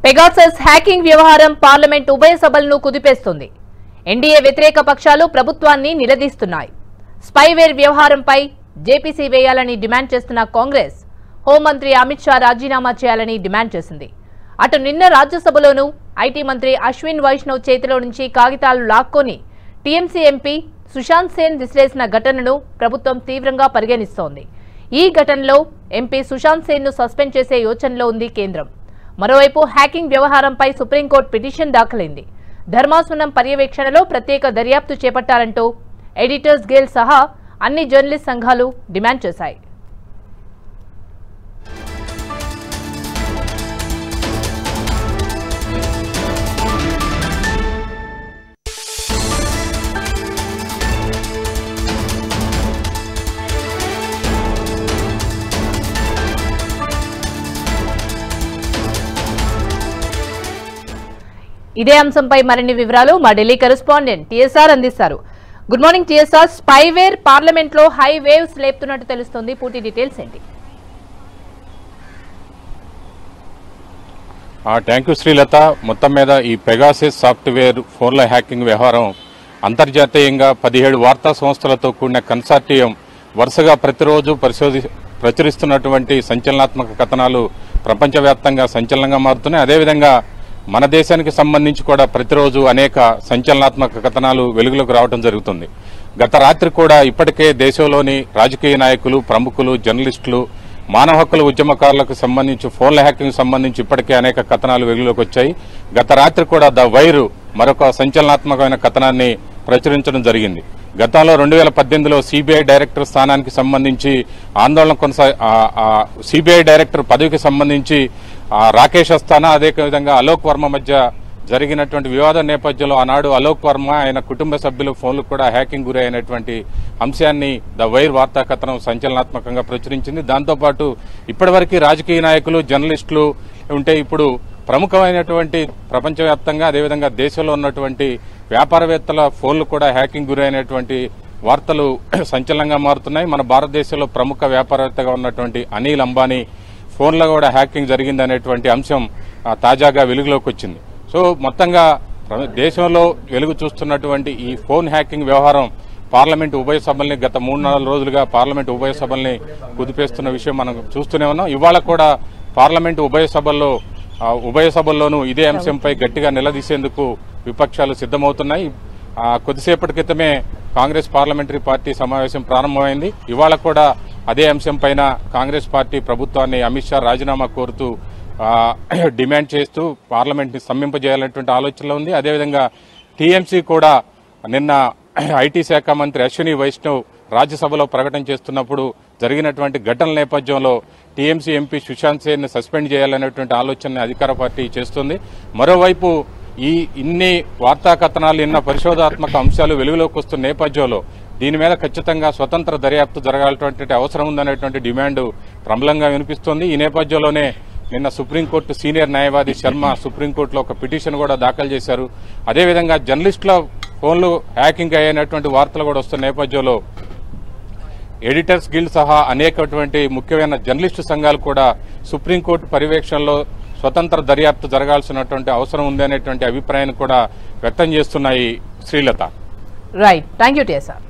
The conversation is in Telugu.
పెగాసస్ హ్యాకింగ్ వ్యవహారం పార్లమెంట్ ఉభయ సభలను కుదిపేస్తుంది ఎన్డీఏ వ్యతిరేక పక్షాలు ప్రభుత్వాన్ని నిలదీస్తున్నాయి స్పైవేర్ వ్యవహారంపై జేపీసీ వేయాలని డిమాండ్ చేస్తున్న కాంగ్రెస్ హోంమంత్రి అమిత్ షా రాజీనామా చేయాలని డిమాండ్ చేసింది అటు నిన్న రాజ్యసభలోనూ ఐటీ మంత్రి అశ్విన్ వైష్ణవ్ చేతిలో నుంచి కాగితాలు లాక్కొని టీఎంసీ ఎంపీ సుశాంత్ సేన్ విశ్లేషణ ఘటనను ప్రభుత్వం తీవ్రంగా పరిగణిస్తోంది ఈ ఘటనలో ఎంపీ సుశాంత్ సేన్ ను సస్పెండ్ చేసే యోచనలో ఉంది కేంద్రం మరోవైపు హ్యాకింగ్ వ్యవహారంపై సుప్రీంకోర్టు పిటిషన్ దాఖలైంది ధర్మాసనం పర్యవేక్షణలో ప్రత్యేక దర్యాప్తు చేపట్టాలంటూ ఎడిటర్స్ గిల్డ్ సహా అన్ని జర్నలిస్ట్ సంఘాలు డిమాండ్ చేశాయి ఇదే అంశంపై మరిన్ని వివరాలు మా ఢిల్లీ కరెస్పాండెంట్ టీఎస్ఆర్ అందిస్తారు good morning TSR spyware parliament లో హై వేవ్స్ లేపుతున్నట్టు తెలుస్తుంది పూర్తి డీటెయిల్స్ ఏంటి థ్యాంక్ యూ శ్రీలత మొత్తం మీద ఈ పెగాసిస్ సాఫ్ట్వేర్ ఫోన్ల హ్యాకింగ్ వ్యవహారం అంతర్జాతీయంగా పదిహేడు వార్తా సంస్థలతో కూడిన కన్సార్టియం వరుసగా ప్రతిరోజు పరిశోధి ప్రచురిస్తున్నటువంటి సంచలనాత్మక కథనాలు ప్రపంచవ్యాప్తంగా సంచలనంగా మారుతున్నాయి అదేవిధంగా మన దేశానికి సంబంధించి కూడా ప్రతిరోజు అనేక సంచలనాత్మక కథనాలు వెలుగులోకి రావడం జరుగుతుంది గత రాత్రి కూడా ఇప్పటికే దేశంలోని రాజకీయ నాయకులు ప్రముఖులు జర్నలిస్టులు మానవ హక్కుల ఉద్యమకారులకు సంబంధించి ఫోన్ల హ్యాకింగ్ సంబంధించి ఇప్పటికే అనేక కథనాలు వెలుగులోకి వచ్చాయి గత రాత్రి కూడా ద వైరు మరొక సంచలనాత్మకమైన కథనాన్ని ప్రచురించడం జరిగింది గతంలో రెండు వేల పద్దెనిమిదిలో సిబిఐ డైరెక్టర్ స్థానానికి సంబంధించి ఆందోళన కొనసా సిబిఐ డైరెక్టర్ పదవికి సంబంధించి ఆ, రాకేష్ అస్థానా అదే విధంగా అలోక్ వర్మ మధ్య జరిగినటువంటి వివాదం నేపథ్యంలో ఆనాడు అలోక్ వర్మ ఆయన కుటుంబ సభ్యుల ఫోన్లు కూడా హ్యాకింగ్ గురి అయినటువంటి అంశాన్ని ద వైర్ వార్తా కథనం సంచలనాత్మకంగా ప్రచురించింది దాంతోపాటు ఇప్పటివరకు రాజకీయ నాయకులు జర్నలిస్టులు ఉంటే ఇప్పుడు ప్రముఖమైనటువంటి ప్రపంచవ్యాప్తంగా అదేవిధంగా దేశంలో ఉన్నటువంటి వ్యాపారవేత్తల ఫోన్లు కూడా హ్యాకింగ్ గురైనటువంటి వార్తలు సంచలనంగా మారుతున్నాయి మన భారతదేశంలో ప్రముఖ వ్యాపారవేత్తగా ఉన్నటువంటి అనిల్ అంబానీ ఫోన్లో కూడా హ్యాకింగ్ జరిగిందనేటువంటి అంశం ఆ, తాజాగా వెలుగులోకి వచ్చింది సో మొత్తంగా ప్ర- దేశంలో వెలుగు చూస్తున్నటువంటి ఈ ఫోన్ హ్యాకింగ్ వ్యవహారం పార్లమెంట్ ఉభయ సభల్ని గత మూడు నాలుగు రోజులుగా పార్లమెంట్ ఉభయ సభల్ని కుదిపేస్తున్న విషయం మనం చూస్తూనే ఉన్నాం ఇవాళ కూడా పార్లమెంట్ ఉభయ సభల్లో ఆ, ఉభయ సభల్లోనూ ఇదే అంశంపై గట్టిగా నిలదీసేందుకు విపక్షాలు సిద్దమవుతున్నాయి ఆ, కొద్దిసేపటి క్రితమే కాంగ్రెస్ పార్లమెంటరీ పార్టీ సమావేశం ప్రారంభమైంది ఇవాళ కూడా అదే అంశం పైన కాంగ్రెస్ పార్టీ ప్రభుత్వాన్ని అమిత్ షా రాజీనామా కోరుతూ ఆ, డిమాండ్ చేస్తూ పార్లమెంట్ ని స్తంభింపజేయాలనేటువంటి ఆలోచనలో ఉంది అదేవిధంగా టీఎంసీ కూడా నిన్న ఐటీ శాఖ మంత్రి అశ్విని వైష్ణవ్ రాజ్యసభలో ప్రకటన చేస్తున్నప్పుడు జరిగినటువంటి ఘటనల నేపథ్యంలో TMC MP Sushant Sen suspend చేయాలనేటువంటి ఆలోచన అధికార పార్టీ చేస్తుంది మరోవైపు ఈ ఇన్ని వార్తా కథనాలు ఇన్న పరిశోధాత్మక అంశాలు వెలుగులోకి వస్తున్న నేపథ్యంలో దీని మీద ఖచ్చితంగా స్వతంత్ర దర్యాప్తు జరగాల్సినటువంటి అవసరం ఉందనేటువంటి డిమాండ్ ప్రబలంగా వినిపిస్తోంది ఈ నేపథ్యంలోనే నిన్న సుప్రీంకోర్టు సీనియర్ న్యాయవాది శర్మ సుప్రీంకోర్టులో ఒక పిటిషన్ కూడా దాఖలు చేశారు అదేవిధంగా జర్నలిస్టుల ఫోన్లు హ్యాకింగ్ అయ్యేటువంటి వార్తలు కూడా వస్తున్న నేపథ్యంలో ఎడిటర్స్ గిల్డ్ సహా అనేకటువంటి ముఖ్యమైన జర్నలిస్టు సంఘాలు కూడా సుప్రీంకోర్టు పర్యవేక్షణలో స్వతంత్ర దర్యాప్తు జరగాల్సినటువంటి అవసరం ఉంది అనేటువంటి అభిప్రాయాన్ని కూడా వ్యక్తం చేస్తున్నాయి Srilatha right thank you TSR